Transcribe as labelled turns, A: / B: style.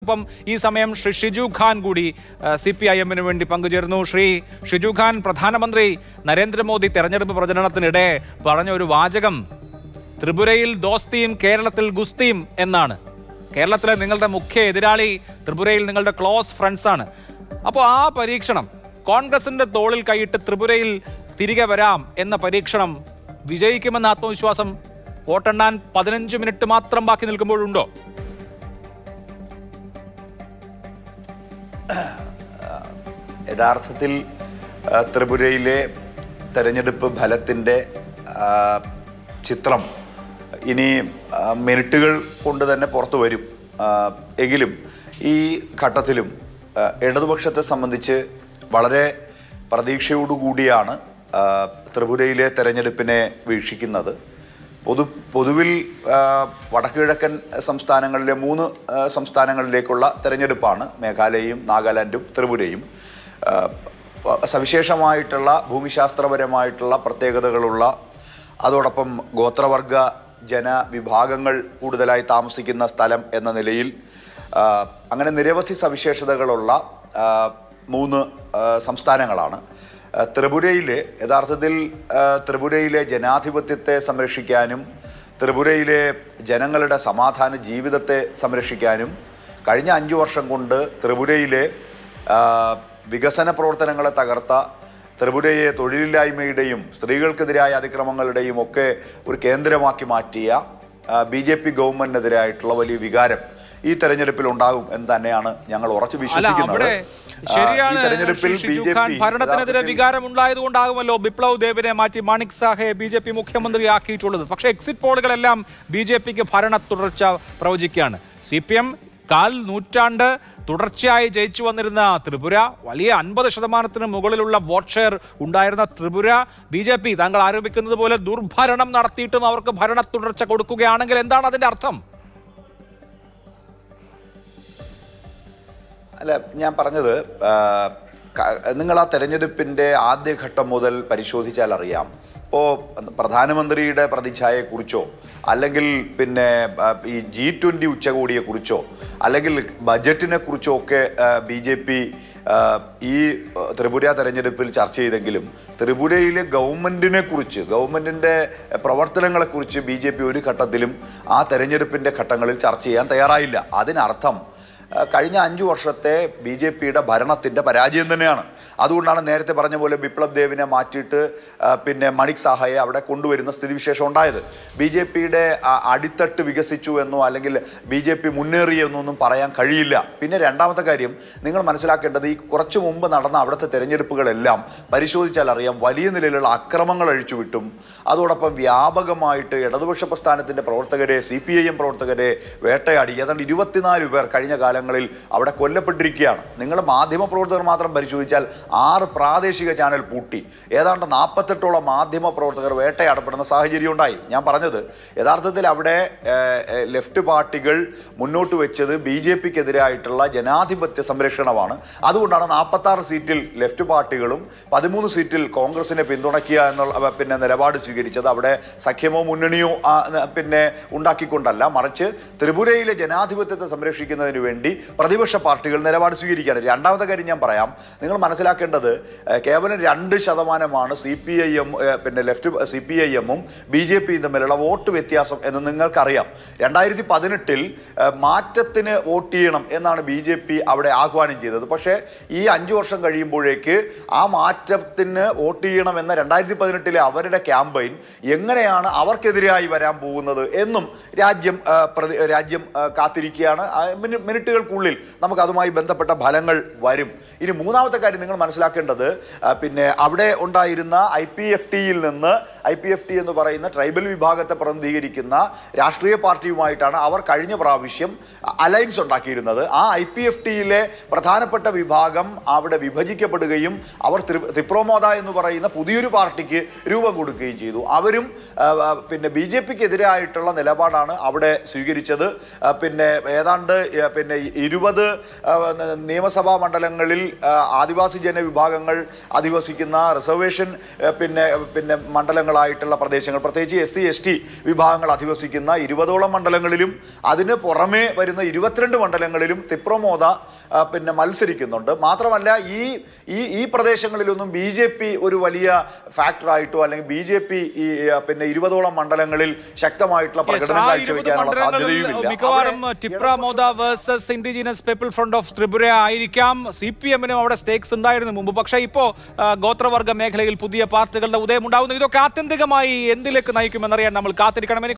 A: നമുക്കൊപ്പം ഈ സമയം ശ്രീ ഷിജു ഖാൻ കൂടി സി പി ഐ എമ്മിന് വേണ്ടി പങ്കുചേർന്നു ശ്രീ ഷിജു ഖാൻ പ്രധാനമന്ത്രി നരേന്ദ്രമോദി തെരഞ്ഞെടുപ്പ് പ്രചരണത്തിനിടെ പറഞ്ഞ ഒരു വാചകം ത്രിപുരയിൽ ദോസ്തിയും കേരളത്തിൽ ഗുസ്തിയും എന്നാണ് കേരളത്തിലെ നിങ്ങളുടെ മുഖ്യ എതിരാളി ത്രിപുരയിൽ നിങ്ങളുടെ ക്ലോസ് ഫ്രണ്ട്സ് ആണ് അപ്പോൾ ആ പരീക്ഷണം കോൺഗ്രസിന്റെ തോളിൽ കൈയിട്ട് ത്രിപുരയിൽ തിരികെ വരാം എന്ന പരീക്ഷണം വിജയിക്കുമെന്ന ആത്മവിശ്വാസം വോട്ടെണ്ണാൻ പതിനഞ്ച് മിനിറ്റ് മാത്രം ബാക്കി നിൽക്കുമ്പോഴുണ്ടോ
B: യഥാർത്ഥത്തിൽ ആ, ത്രിപുരയിലെ തെരഞ്ഞെടുപ്പ് ഫലത്തിൻ്റെ ആ, ചിത്രം ഇനി ആ, മിനിറ്റുകൾ കൊണ്ട് തന്നെ പുറത്തു വരും ആ, എങ്കിലും ഈ ഘട്ടത്തിലും ആ, ഇടതുപക്ഷത്തെ സംബന്ധിച്ച് വളരെ പ്രതീക്ഷയോടുകൂടിയാണ് ആ, ത്രിപുരയിലെ തെരഞ്ഞെടുപ്പിനെ വീക്ഷിക്കുന്നത് പൊതു പൊതുവിൽ ആ, വടക്കുകിഴക്കൻ സംസ്ഥാനങ്ങളിലെ മൂന്ന് ആ, സംസ്ഥാനങ്ങളിലേക്കുള്ള തെരഞ്ഞെടുപ്പാണ് മേഘാലയയും നാഗാലാൻഡും ത്രിപുരയും ആ, സവിശേഷമായിട്ടുള്ള ഭൂമിശാസ്ത്രപരമായിട്ടുള്ള പ്രത്യേകതകളുള്ള അതോടൊപ്പം ഗോത്രവർഗ ജനവിഭാഗങ്ങൾ കൂടുതലായി താമസിക്കുന്ന സ്ഥലം എന്ന നിലയിൽ ആ, അങ്ങനെ നിരവധി സവിശേഷതകളുള്ള ആ, മൂന്ന് ആ, സംസ്ഥാനങ്ങളാണ് ആ, ത്രിപുരയിലെ യഥാർത്ഥത്തിൽ ആ, ത്രിപുരയിലെ ജനാധിപത്യത്തെ സംരക്ഷിക്കാനും ത്രിപുരയിലെ ജനങ്ങളുടെ സമാധാന ജീവിതത്തെ സംരക്ഷിക്കാനും കഴിഞ്ഞ അഞ്ചു വർഷം കൊണ്ട് ത്രിപുരയിലെ ആ, വികസന പ്രവർത്തനങ്ങളെ തകർത്ത ത്രിപുരയെ തൊഴിലില്ലായ്മയുടെയും സ്ത്രീകൾക്കെതിരായ അതിക്രമങ്ങളുടെയും ഒക്കെ ഒരു കേന്ദ്രമാക്കി മാറ്റിയ ബി ജെ പി ഗവൺമെന്റിനെതിരായിട്ടുള്ള വലിയ വികാരം ഈ തെരഞ്ഞെടുപ്പിൽ ഉണ്ടാകും എന്ന് തന്നെയാണ് ഞങ്ങൾ ഉറച്ചു
A: അല്ല
B: വിശ്വസിക്കുന്നത്
A: അവിടെ
B: ആ, ഈ
A: ശരിയാണ്
B: തെരഞ്ഞെടുപ്പിൽ
A: ശ്രീ ഷിജു
B: BJP
A: ഖാൻ ഭരണത്തിനെതിരെ
B: യഥാർത്ഥത്തിൽ-
A: വികാരം ഉണ്ടായതുകൊണ്ടാകുമല്ലോ ബിപ്ലവ് ദേവിനെ മാറ്റി മാണിക് സാഹെ ബി ജെ പി മുഖ്യമന്ത്രിയാക്കിയിട്ടുള്ളത് പക്ഷേ എക്സിറ്റ് പോളുകളെല്ലാം ബി ജെ പിക്ക് ഭരണ തുടർച്ച പ്രവചിക്കുകയാണ് സി പി എം കാൽ നൂറ്റാണ്ട് തുടർച്ചയായി ജയിച്ചു വന്നിരുന്ന ത്രിപുര വലിയ അൻപത് ശതമാനത്തിന് മുകളിലുള്ള വോട്ട് ഷെയർ ഉണ്ടായിരുന്ന ത്രിപുര ബി ജെ പി താങ്കൾ ആരോപിക്കുന്നത് പോലെ ദുർഭരണം നടത്തിയിട്ടും അവർക്ക് ഭരണ തുടർച്ച കൊടുക്കുകയാണെങ്കിൽ എന്താണ് അതിന്റെ അർത്ഥം
B: അല്ല ഞാൻ പറഞ്ഞത് ആ, ക- നിങ്ങൾ ആ തെരഞ്ഞെടുപ്പിൻ്റെ ആദ്യഘട്ടം മുതൽ പരിശോധിച്ചാൽ അറിയാം ഇപ്പോൾ പ്രധാനമന്ത്രിയുടെ പ്രതിച്ഛായയെക്കുറിച്ചോ അല്ലെങ്കിൽ പിന്നെ ആ, ഈ ജി ട്വൻ്റി ഉച്ചകോടിയെക്കുറിച്ചോ അല്ലെങ്കിൽ ബജറ്റിനെ കുറിച്ചോ ഒക്കെ ബി ജെ പി ഈ ആ, ത്രിപുര തെരഞ്ഞെടുപ്പിൽ ചർച്ച ചെയ്തെങ്കിലും ത്രിപുരയിലെ ഗവൺമെൻറ്റിനെ കുറിച്ച് ഗവൺമെൻറ്റിൻ്റെ പ്രവർത്തനങ്ങളെക്കുറിച്ച് ബി ജെ പി ഒരു ഘട്ടത്തിലും ആ തെരഞ്ഞെടുപ്പിൻ്റെ ഘട്ടങ്ങളിൽ ചർച്ച ചെയ്യാൻ തയ്യാറായില്ല അതിനർത്ഥം ആ, കഴിഞ്ഞ അഞ്ചു വർഷത്തെ ബി ജെ പിയുടെ ഭരണത്തിൻ്റെ പരാജയം തന്നെയാണ് അതുകൊണ്ടാണ് നേരത്തെ പറഞ്ഞ പോലെ ബിപ്ലബ് ദേവിനെ മാറ്റിയിട്ട് ആ, പിന്നെ മണിക് സാഹയെ അവിടെ കൊണ്ടുവരുന്ന സ്ഥിതിവിശേഷം ഉണ്ടായത് ബി ജെ പിയുടെ അടിത്തട്ട് വികസിച്ചു എന്നോ അല്ലെങ്കിൽ ബി ജെ പി മുന്നേറി എന്നൊന്നും പറയാൻ കഴിയില്ല പിന്നെ രണ്ടാമത്തെ കാര്യം നിങ്ങൾ മനസ്സിലാക്കേണ്ടത് ഈ കുറച്ചു മുമ്പ് നടന്ന അവിടുത്തെ തെരഞ്ഞെടുപ്പുകളെല്ലാം പരിശോധിച്ചാൽ അറിയാം വലിയ നിലയിലുള്ള അക്രമങ്ങൾ അഴിച്ചുവിട്ടും അതോടൊപ്പം വ്യാപകമായിട്ട് ഇടതുപക്ഷ പ്രസ്ഥാനത്തിൻ്റെ പ്രവർത്തകരെ സി പി ഐ എം പ്രവർത്തകരെ വേട്ടയാടി ഏതാണ്ട് ഇരുപത്തിനാല് പേർ കഴിഞ്ഞ കാലങ്ങളിൽ അവിടെ കൊല്ലപ്പെട്ടിരിക്കുകയാണ് നിങ്ങൾ മാധ്യമ പ്രവർത്തകർ മാത്രം പരിശോധിച്ചാൽ ആറ് പ്രാദേശിക ചാനൽ പൂട്ടി ഏതാണ്ട് നാൽപ്പത്തെട്ടോളം മാധ്യമ പ്രവർത്തകർ വേട്ടയാടപ്പെടുന്ന സാഹചര്യം ഉണ്ടായി ഞാൻ പറഞ്ഞത് യഥാർത്ഥത്തിൽ അവിടെ ഏഹ്, ഏഹ്, ലെഫ്റ്റ് പാർട്ടികൾ മുന്നോട്ട് വെച്ചത് ബി ജെ പിക്കെതിരായിട്ടുള്ള ജനാധിപത്യ സംരക്ഷണമാണ് അതുകൊണ്ടാണ് നാൽപ്പത്താറ് സീറ്റിൽ ലെഫ്റ്റ് പാർട്ടികളും പതിമൂന്ന് സീറ്റിൽ കോൺഗ്രസിനെ പിന്തുണയ്ക്കുക എന്നുള്ള അവ പിന്നെ നിലപാട് സ്വീകരിച്ചത് അവിടെ സഖ്യമോ മുന്നണിയോ ആ, ന- പിന്നെ ഉണ്ടാക്കിക്കൊണ്ടല്ല മറിച്ച് ത്രിപുരയിലെ ജനാധിപത്യത്തെ സംരക്ഷിക്കുന്നതിന് വേണ്ടി പ്രതിപക്ഷ പാർട്ടികൾ നിലപാട് സ്വീകരിക്കുകയാണ് രണ്ടാമത്തെ കാര്യം ഞാൻ പറയാം നിങ്ങൾ മനസ്സിലാക്കേണ്ടത് ഏഹ്, കേവലം രണ്ട് ശതമാനമാണ് സി പി ഐ എം പിന്നെ ലെഫ്റ്റ് സി പി ഐ എമ്മും ബി ജെ പിയും തമ്മിലുള്ള വോട്ട് വ്യത്യാസം എന്ന് നിങ്ങൾക്കറിയാം രണ്ടായിരത്തി പതിനെട്ടിൽ മാറ്റത്തിന് വോട്ട് ചെയ്യണം എന്നാണ് ബി ജെ പി അവിടെ ആഹ്വാനം ചെയ്തത് പക്ഷേ ഈ അഞ്ചു വർഷം കഴിയുമ്പോഴേക്ക് ആ മാറ്റത്തിന് വോട്ട് ചെയ്യണം എന്ന രണ്ടായിരത്തി പതിനെട്ടിലെ അവരുടെ ക്യാമ്പയിൻ എങ്ങനെയാണ് അവർക്കെതിരായി വരാൻ പോകുന്നത് എന്നും രാജ്യം ആ, പ്രതി രാജ്യം ആ, കാത്തിരിക്കുകയാണ് ആ, മിനി- മിനിറ്റുകൾക്കുള്ളിൽ നമുക്ക് അതുമായി ബന്ധപ്പെട്ട ഫലങ്ങൾ വരും ഇനി മൂന്നാമത്തെ കാര്യം നിങ്ങൾ മനസ്സിലാക്കേണ്ടത് ആ, പിന്നെ അവിടെ ഉണ്ടായിരുന്ന ഐ പി എഫ് ടിയിൽ നിന്ന് ഐ പി എഫ് ടി എന്ന് പറയുന്ന ട്രൈബൽ വിഭാഗത്തെ പ്രതിനിധീകരിക്കുന്ന രാഷ്ട്രീയ പാർട്ടിയുമായിട്ടാണ് അവർ കഴിഞ്ഞ പ്രാവശ്യം അലയൻസ് ഉണ്ടാക്കിയിരുന്നത് ആ ഐ പി എഫ് ടിയിലെ പ്രധാനപ്പെട്ട വിഭാഗം അവിടെ വിഭജിക്കപ്പെടുകയും അവർ ത്രി- ത്രിപ്രോമോദ എന്ന് പറയുന്ന പുതിയൊരു പാർട്ടിക്ക് രൂപം കൊടുക്കുകയും ചെയ്തു അവരും ആ, ആ, പിന്നെ ബി ജെ പിക്ക് എതിരായിട്ടുള്ള നിലപാടാണ് അവിടെ സ്വീകരിച്ചത് ആ, പിന്നെ ഏതാണ്ട് ആ, പിന്നെ ഇരുപത് ആ, ന- നിയമസഭാ മണ്ഡലങ്ങളിൽ ആ, ആദിവാസി ജനവിഭാഗങ്ങൾ അധിവസിക്കുന്ന റിസർവേഷൻ ആ, പിന്നെ പിന്നെ മണ്ഡലങ്ങളായിട്ടുള്ള പ്രദേശങ്ങൾ പ്രത്യേകിച്ച് എസ് സി എസ് ടി വിഭാഗങ്ങൾ അധിവസിക്കുന്ന ഇരുപതോളം മണ്ഡലങ്ങളിലും അതിന് പുറമേ വരുന്ന ഇരുപത്തിരണ്ട് മണ്ഡലങ്ങളിലും തിപ്രമോദ ആ, പിന്നെ മത്സരിക്കുന്നുണ്ട് മാത്രമല്ല ഈ ഈ ഈ പ്രദേശങ്ങളിലൊന്നും ബി ജെ പി ഒരു വലിയ ഫാക്ടറായിട്ടോ അല്ലെങ്കിൽ ബി ജെ പി ഈ ആ, പിന്നെ ഇരുപതോളം മണ്ഡലങ്ങളിൽ ശക്തമായിട്ടുള്ള
A: Yes,
B: പ്രകടനം
A: ആ ഇരുപത്
B: കാഴ്ചവെക്കാനുള്ള
A: മണ്ഡലങ്ങളിൽ
B: സാധ്യതയുമില്ല
A: മിക്കവാറും
B: അവിടെ
A: Tipra Motha versus indigenous people front of Tripura ആയിരിക്കാം സി പി എമ്മിനും അവിടെ സ്റ്റേക്സ് ഉണ്ടായിരുന്നു മുമ്പ് പക്ഷേ ഇപ്പോ ആ, ഗോത്രവർഗ മേഖലയിൽ പുതിയ പാർട്ടികളുടെ ഉദയം ഉണ്ടാവുന്നു ഇതൊക്കെ ആത്യന്തികമായി എന്തിലേക്ക് നയിക്കുമെന്നറിയാൻ നമ്മൾ കാത്തിരിക്കണം